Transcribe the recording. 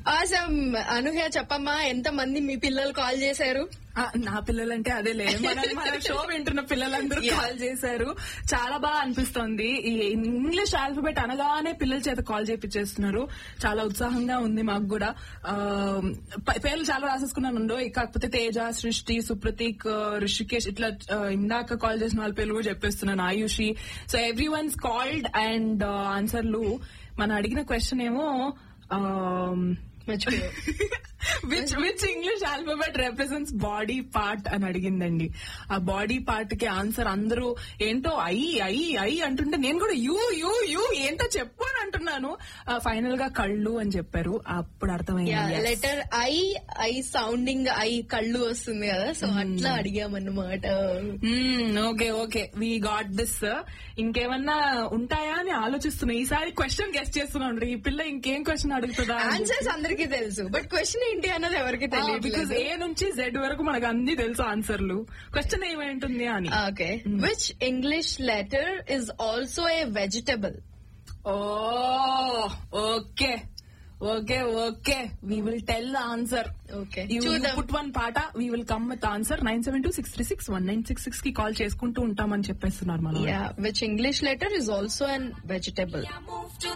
Awesome అనూహ్య చెప్పమ్మా ఎంత మంది మీ పిల్లలు కాల్ చేశారు ఆ, నా పిల్లలంటే అదే లేదు మన మన షో వింటున్న పిల్లలందరూ కాల్ చేశారు చాలా బాగా అనిపిస్తోంది ఈ ఇంగ్లీష్ ఆల్ఫబెట్ అనగానే పిల్లల చేత కాల్ చేపించేస్తున్నారు చాలా ఉత్సాహంగా ఉంది మాకు కూడా ఆ, ప- పేర్లు చాలా రాసేసుకున్నాను ఉండో కాకపోతే తేజ సృష్టి సుప్రతీక్ ఆ, ఋషికేష్ ఇట్లా ఆ, ఇందాక కాల్ చేసిన వాళ్ళ పేర్లు కూడా చెప్పేస్తున్నాను Ayushi so everyone's called and ఆన్సర్లు మనం అడిగిన క్వశ్చన్ ఏమో ఆ, మర్చిపోయావు which which English alphabet represents body part అని అడిగిందండి ఆ బాడీ పార్ట్ కి ఆన్సర్ అందరూ ఏంటో ఐ ఐ ఐ అంటుంటే నేను కూడా యూ యూ యూ ఏంటో చెప్పు అని అంటున్నాను ఫైనల్ గా కళ్ళు అని చెప్పారు అప్పుడు అర్థమైంది Yes. Letter I I sounding I కళ్ళు వస్తుంది కదా సో అట్లా అడిగామన్నమాట okay okay we got this ఇంకేమన్నా ఉంటాయా అని ఆలోచిస్తున్నా ఈసారి క్వశ్చన్ గెస్ట్ చేస్తున్నాను ఈ పిల్ల ఇంకేం క్వశ్చన్ అడుగుతుందా అని చెప్పి. ఆన్సర్స్ అందరికీ తెలుసు బట్ క్వశ్చన్ ఏంటి అన్నది ఎవరికి బికాస్ తెలియదు ఏ నుంచి జెడ్ వరకు మనకు అన్ని తెలుసు ఆన్సర్లు క్వశ్చన్ ఏమై ఉంటుంది అని okay which English letter is also a vegetable O okay okay okay we will tell the answer Okay. You చూద్దాం. పుట్ వన్ పాట we will come with answer nine seven two six three six one nine six six కి call చేసుకుంటూ ఉంటామని చెప్పేస్తున్నారు మనం Yeah, which English letter is also an vegetable? Move to